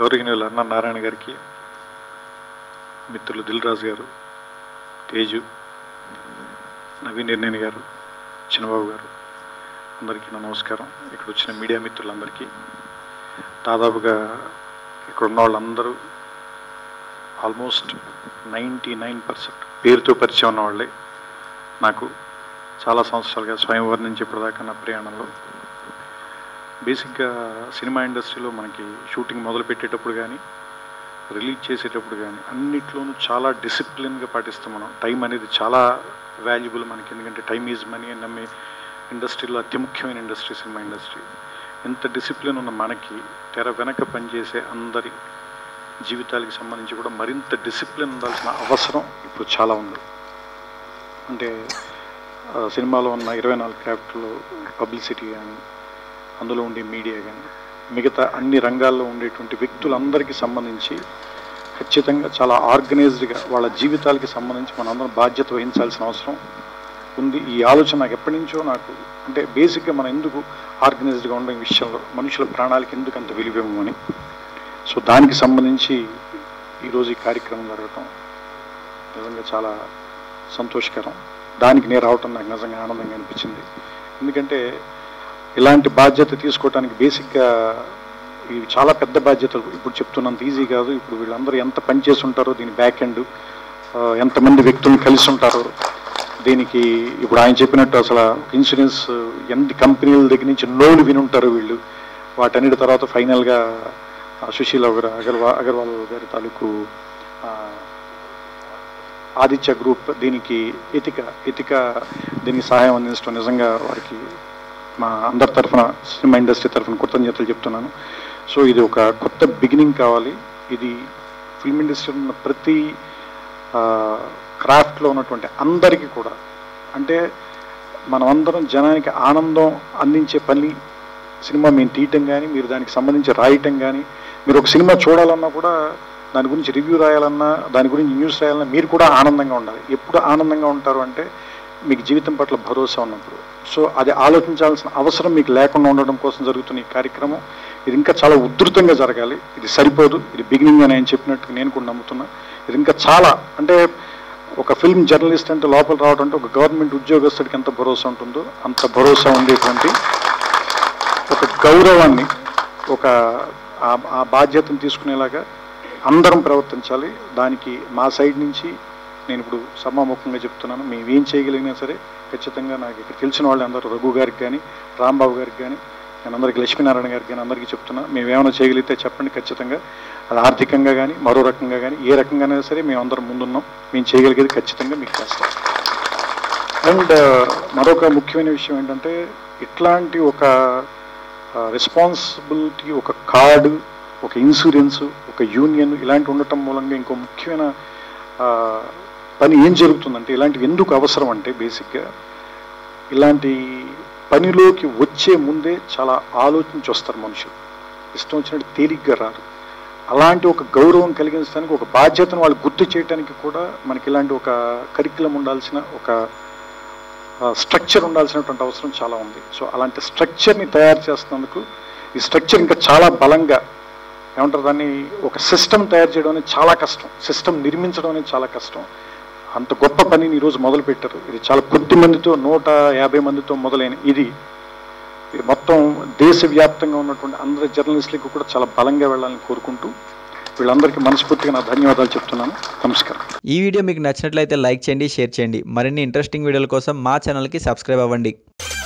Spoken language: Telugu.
గౌరవనీయులు అన్న నారాయణ గారికి మిత్రులు దిల్ రాజు గారు తేజు నవీన్ నిర్ణయన్ గారు చిన్నబాబు గారు అందరికీ నా నమస్కారం ఇక్కడ వచ్చిన మీడియా మిత్రులందరికీ దాదాపుగా ఇక్కడ ఉన్న వాళ్ళందరూ ఆల్మోస్ట్ నైంటీ నైన్ పర్సెంట్ పేరుతో పరిచయం ఉన్న వాళ్ళే నాకు చాలా సంవత్సరాలుగా స్వయంవరం నుంచి ఇప్పటిదాకా నా ప్రయాణంలో బేసిక్గా సినిమా ఇండస్ట్రీలో మనకి షూటింగ్ మొదలు పెట్టేటప్పుడు కానీ రిలీజ్ చేసేటప్పుడు కానీ అన్నిట్లోనూ చాలా డిసిప్లిన్గా పాటిస్తాం మనం టైం అనేది చాలా వాల్యుబుల్ మనకి ఎందుకంటే టైం ఈజ్ మనీ అని నమ్మే ఇండస్ట్రీలో అతి ముఖ్యమైన ఇండస్ట్రీ సినిమా ఇండస్ట్రీ ఇంత డిసిప్లిన్ ఉన్న మనకి తెర వెనక పనిచేసే అందరి జీవితాలకి సంబంధించి కూడా మరింత డిసిప్లిన్ ఉండాల్సిన అవసరం ఇప్పుడు చాలా ఉంది అంటే ఆ, సినిమాలో ఉన్న ఇరవై నాలుగు క్రాఫ్ట్లో పబ్లిసిటీ కానీ అందులో ఉండే మీడియా కానీ మిగతా అన్ని రంగాల్లో ఉండేటువంటి వ్యక్తులందరికీ సంబంధించి ఖచ్చితంగా చాలా ఆర్గనైజ్డ్గా వాళ్ళ జీవితాలకి సంబంధించి మనందరం బాధ్యత వహించాల్సిన అవసరం ఉంది ఈ ఆలోచన నాకు ఎప్పటి నుంచో నాకు అంటే బేసిక్గా మనం ఎందుకు ఆర్గనైజ్డ్గా ఉండే విషయంలో మనుషుల ప్రాణాలకి ఎందుకు అంత విలువేమని సో దానికి సంబంధించి ఈరోజు ఈ కార్యక్రమం జరగటం నిజంగా చాలా సంతోషకరం దానికి నేను రావటం నాకు నిజంగా ఆనందంగా అనిపించింది ఎందుకంటే ఇలాంటి బాధ్యత తీసుకోవడానికి బేసిక్గా ఇవి చాలా పెద్ద బాధ్యతలు ఇప్పుడు చెప్తున్నంత ఈజీ కాదు ఇప్పుడు వీళ్ళందరూ ఎంత పని చేసి ఉంటారో దీని బ్యాక్ ఎండ్ ఎంతమంది వ్యక్తులను కలిసి ఉంటారో దీనికి ఇప్పుడు ఆయన చెప్పినట్టు అసలు ఇన్సూరెన్స్ ఎన్ని కంపెనీల దగ్గర నుంచి నోలు విని ఉంటారు వీళ్ళు వాటన్నిటి తర్వాత ఫైనల్గా సుశీల్ గారు అగర్వా అగర్వాల్ గారి తాలూకు ఆ, ఆదిత్య గ్రూప్ దీనికి ఎతిక ఎతిక దీనికి సహాయం అందించడం నిజంగా వారికి మా అందరి తరఫున సినిమా ఇండస్ట్రీ తరఫున కృతజ్ఞతలు చెప్తున్నాను సో ఇది ఒక కొత్త బిగినింగ్ కావాలి ఇది ఫిల్మ్ ఇండస్ట్రీలో ఉన్న ప్రతి క్రాఫ్ట్లో ఉన్నటువంటి అందరికీ కూడా అంటే మనమందరం జనానికి ఆనందం అందించే పని సినిమా మేము తీయటం కానీ మీరు దానికి సంబంధించి రాయటం కానీ మీరు ఒక సినిమా చూడాలన్నా కూడా దాని గురించి రివ్యూ రాయాలన్నా దాని గురించి న్యూస్ రాయాలన్నా మీరు కూడా ఆనందంగా ఉండాలి ఎప్పుడు ఆనందంగా ఉంటారు అంటే మీకు జీవితం పట్ల భరోసా ఉన్నప్పుడు సో అది ఆలోచించాల్సిన అవసరం మీకు లేకుండా ఉండడం కోసం జరుగుతున్న ఈ కార్యక్రమం ఇది ఇంకా చాలా ఉధృతంగా జరగాలి ఇది సరిపోదు ఇది బిగినింగ్ అని ఆయన చెప్పినట్టు నేను కూడా నమ్ముతున్నా ఇది ఇంకా చాలా అంటే ఒక ఫిల్మ్ జర్నలిస్ట్ అంటే లోపల రావడం అంటే ఒక గవర్నమెంట్ ఉద్యోగస్తుడికి ఎంత భరోసా ఉంటుందో అంత భరోసా ఉండేటువంటి ఒక గౌరవాన్ని ఒక ఆ- ఆ బాధ్యతను తీసుకునేలాగా అందరం ప్రవర్తించాలి దానికి మా సైడ్ నుంచి నేను ఇప్పుడు సభాముఖంగా చెప్తున్నాను మేము ఏం చేయగలిగినా సరే ఖచ్చితంగా నాకు ఇక్కడ తెలిసిన వాళ్ళు అందరూ రఘు గారికి కానీ రాంబాబు గారికి కానీ నేను అందరికి లక్ష్మీనారాయణ గారికి కానీ అందరికీ చెప్తున్నా మేము ఏమైనా చేయగలిగితే చెప్పండి ఖచ్చితంగా అది ఆర్థికంగా కానీ మరో రకంగా కానీ ఏ రకంగానైనా సరే మేము అందరం ముందున్నాం మేము చేయగలిగేది ఖచ్చితంగా మీకు చేస్తాం అండ్ మరొక ముఖ్యమైన విషయం ఏంటంటే ఇట్లాంటి ఒక రెస్పాన్సిబిలిటీ ఒక కార్డు ఒక ఇన్సూరెన్స్ ఒక యూనియన్ ఇలాంటి ఉండటం మూలంగా ఇంకో ముఖ్యమైన ఆ, పని ఏం జరుగుతుందంటే ఇలాంటివి ఎందుకు అవసరం అంటే బేసిక్గా ఇలాంటి పనిలోకి వచ్చే ముందే చాలా ఆలోచించి వస్తారు మనుషులు ఇష్టం వచ్చినట్టు తేలిగ్గా రారు అలాంటి ఒక గౌరవం కలిగించడానికి ఒక బాధ్యతను వాళ్ళు గుర్తు చేయడానికి కూడా మనకి ఇలాంటి ఒక కరికులం ఉండాల్సిన ఒక స్ట్రక్చర్ ఉండాల్సినటువంటి అవసరం చాలా ఉంది సో అలాంటి స్ట్రక్చర్ని తయారు చేస్తున్నందుకు ఈ స్ట్రక్చర్ ఇంకా చాలా బలంగా ఏమంటారు దాన్ని ఒక సిస్టమ్ తయారు చేయడం అనేది చాలా కష్టం సిస్టమ్ నిర్మించడం అనేది చాలా కష్టం అంత గొప్ప పనిని ఈరోజు మొదలు పెట్టారు ఇది చాలా కొద్ది మందితో నూట యాభై మందితో మొదలైన ఇది ఇది మొత్తం దేశవ్యాప్తంగా ఉన్నటువంటి అందరి జర్నలిస్టులకు కూడా చాలా బలంగా వెళ్ళాలని కోరుకుంటూ వీళ్ళందరికీ మనస్ఫూర్తిగా నా ధన్యవాదాలు చెప్తున్నాను నమస్కారం ఈ వీడియో మీకు నచ్చినట్లయితే లైక్ చేయండి షేర్ చేయండి మరిన్ని ఇంట్రెస్టింగ్ వీడియోల కోసం మా ఛానల్కి సబ్స్క్రైబ్ అవ్వండి